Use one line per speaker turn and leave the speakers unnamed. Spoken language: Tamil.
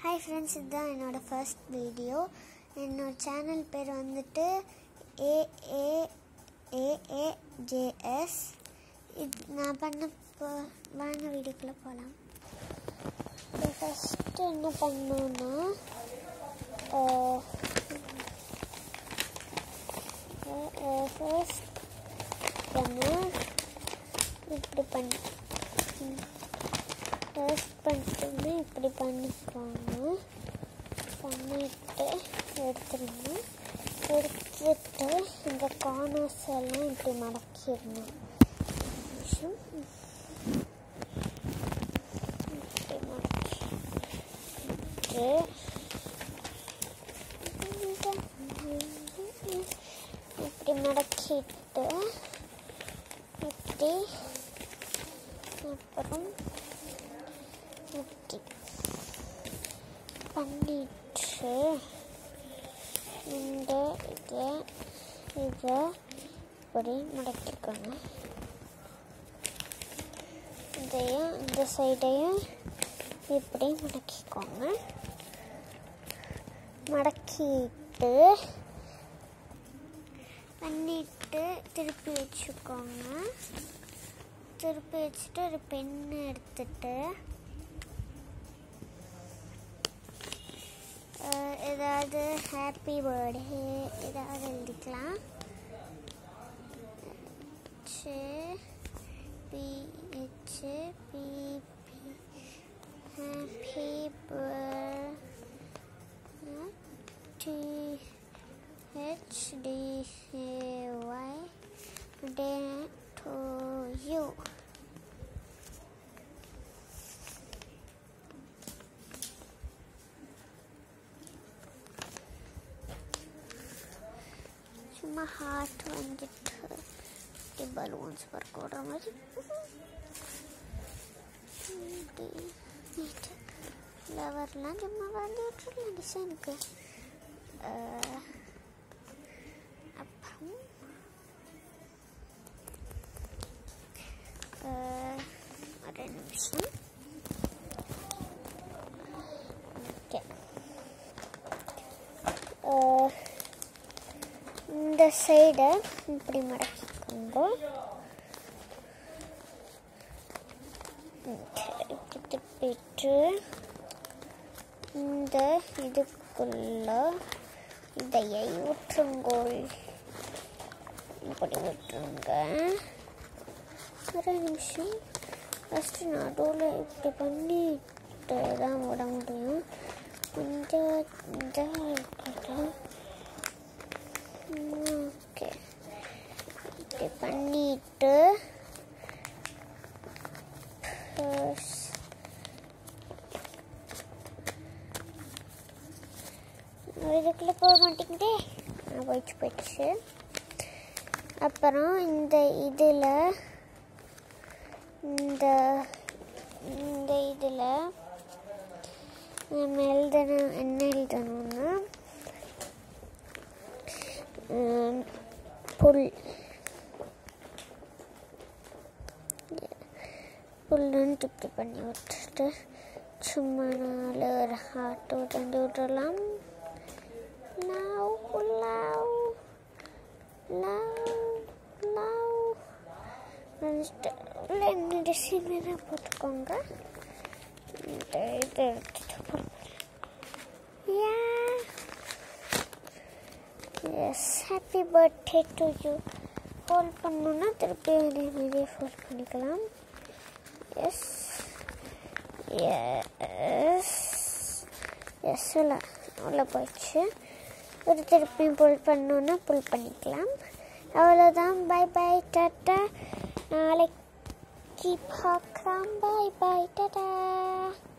ஹாய் ஃப்ரெண்ட்ஸ் இதுதான் என்னோடய ஃபர்ஸ்ட் வீடியோ என்னோட சேனல் பேர் வந்துட்டு ஏஏஏஏஜேஎஸ் இது நான் பண்ண போ வாங்க வீடியோக்குள்ளே போகலாம் இப்போ ஃபஸ்ட்டு என்ன பண்ணோன்னா ஃபர்ஸ்ட் பண்ண இப்படி பண்ணி ஃபர்ஸ்ட் பண்ணிட்டோம்னா இப்படி பண்ணிக்கோங்க பண்ணிட்டு எடுத்துருங்க எடுத்துட்டு இந்த கார்னர்ஸ் எல்லாம் இப்படி மடக்கிடணும் நிமிஷம் இப்படி மடக்கிட்டு இப்படி மடக்கிட்டு இப்படி அப்புறம் இப்படி பண்ணிட்டு இந்த இதை இதை இப்படி மடக்கிக்கணும் இதையும் இந்த சைடையும் இப்படி மடக்கிக்கோங்க மடக்கிட்டு பண்ணிட்டு திருப்பி வச்சுக்கோங்க திருப்பி வச்சுட்டு ஒரு பென்னு எடுத்துட்டு அஹ், ஏதாவது ஹாப்பி பர்த்டே ஏதாவது எழுதிக்கலாம் H B H B B happy birthday H D A Y day to you சும்மா ஹார்ட் வந்துட்டு இப்படி பலூன்ஸ் ஒர்க் ஓடுற மாதிரி ஃப்ளவர்லாம் சும்மா வந்து விட்டுருலாம் டிசைனுக்கு அப்புறம் அஹ், ஒரு நிமிஷம் ஓகே இந்த சைடை இப்படி மடக்கிக்கோங்க இப்படி திருப்பிட்டு இந்த இதுக்குள்ள இதையை விட்டுருங்கோள் இப்படி விட்டுருங்க ஒரு நிமிஷம் ஃபஸ்ட்டு நடுவில் இப்படி பண்ணிட்டு தான் விட முடியும் இந்த இந்த இருக்கட்டும் ஓகே இப்படி பண்ணிட்டு first இதுக்குள்ளே போக மாட்டேங்குதே நான் போயிடுச்சு போயிடுச்சு அப்புறம் இந்த இதில் இந்த இந்த இதில் நம்ம எழுதணும் என்ன எழுதணும்னா உம், புல் புல்லுன்னு இப்படி பண்ணி விட்டுட்டு சும்மா நாலு ஒரு ஹார்ட் ரெண்டு விட்டுறலாம் லவ் லவ் லவ் லவ் வந்துட்டு உள்ள என்ன டிசைன் வேணால் போட்டுக்கோங்க இந்த இதை எடுத்துட்டு Yeah. Yes happy birthday to you fold பண்ணணுன்னா திருப்பி அதே மாதிரியே ஃபோல்ட் பண்ணிக்கலாம் எஸ் எஸ் எஸ் உள்ள உள்ள போயிடுச்சு ஒரு திருப்பியும் புல் பண்ணணுன்னா புல் பண்ணிக்கலாம் அவ்வளோதான் பை பை டாட்டா நாளைக்கு பார்க்கலாம் பை பை டாட்டா